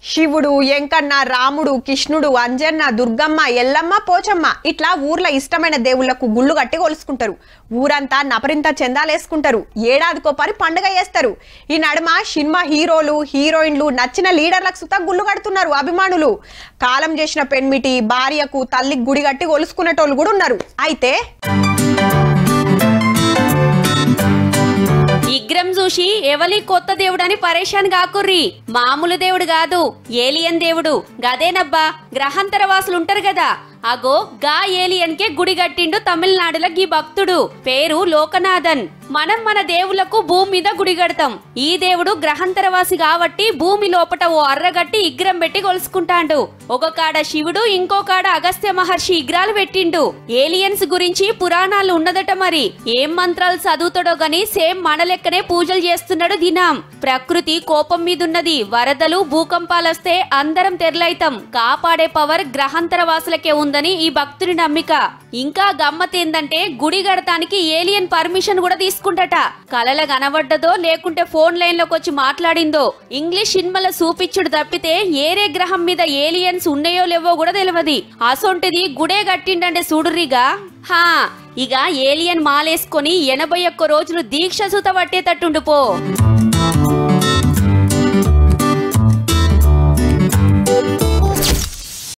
శివుడు ఎంకన్న రాముడు కృష్ణుడు అంజన్న దుర్గమ్మ ఎల్లమ్మ పోచమ్మ ఇట్లా ఊర్ల ఇష్టమైన దేవుళ్లకు గుళ్ళు కట్టి కొలుసుకుంటారు ఊరంతా నపరింత చెందాలేసుకుంటారు ఏడాదికో పరి పండుగ చేస్తారు ఈ నడుమ సినిమా హీరోలు హీరోయిన్లు నచ్చిన లీడర్లకు సుతా గుళ్ళు కడుతున్నారు అభిమానులు కాలం చేసిన పెన్మిటి భార్యకు తల్లికి గుడి కట్టి కొలుసుకునేటోళ్ళు కూడా ఉన్నారు అయితే విగ్రహం చూసి ఎవలి కొత్త దేవుడని పరేషాన్ కాకుర్రి మామూలు దేవుడు కాదు ఏలియన్ దేవుడు గదేనబ్బా గ్రహాంతర వాసులు ఉంటారు కదా అగో గా ఏలియన్ కే గుడి కట్టిండు తమిళనాడుల గీ భక్తుడు పేరు లోకనాథన్ మనం మన దేవుళ్లకు భూమి మీద గుడి కడతాం ఈ దేవుడు గ్రహాంతరవాసి కాబట్టి భూమి లోపట ఓ అర్రగట్టి ఇగ్రం పెట్టి కొలుసుకుంటాండు ఒక కాడ శివుడు ఇంకో కాడ అగస్త్య మహర్షి ఇగ్రాలు పెట్టిండు ఏలియన్స్ గురించి పురాణాలు ఉన్నదట మరి ఏం మంత్రాలు చదువుతాడో గాని సేమ్ మన లెక్కనే పూజలు చేస్తున్నాడు దినం ప్రకృతి కోపం మీదున్నది వరదలు భూకంపాలొస్తే అందరం తెరలైతాం కాపాడే పవర్ గ్రహాంతర వాసులకే ఉందని ఈ భక్తుని నమ్మిక ఇంకా గమ్మతేందంటే గుడి గడటానికి ఏలియన్ పర్మిషన్ కూడా తీసుకుంటట కలల కనబడ్డదో లేకుంటే ఫోన్ లైన్ లోకి వచ్చి మాట్లాడిందో ఇంగ్లీష్ సినిమాలో చూపించుడు తప్పితే ఏరే గ్రహం మీద ఏలియన్స్ ఉన్నాయో లేవో కూడా తెలియదు అసొంటిది గుడే కట్టిండంటే చూడురిగా హా ఇక ఏలియన్ మాలేసుకొని ఎనభై ఒక్క రోజులు దీక్ష సుత పట్టేటట్టుండు పో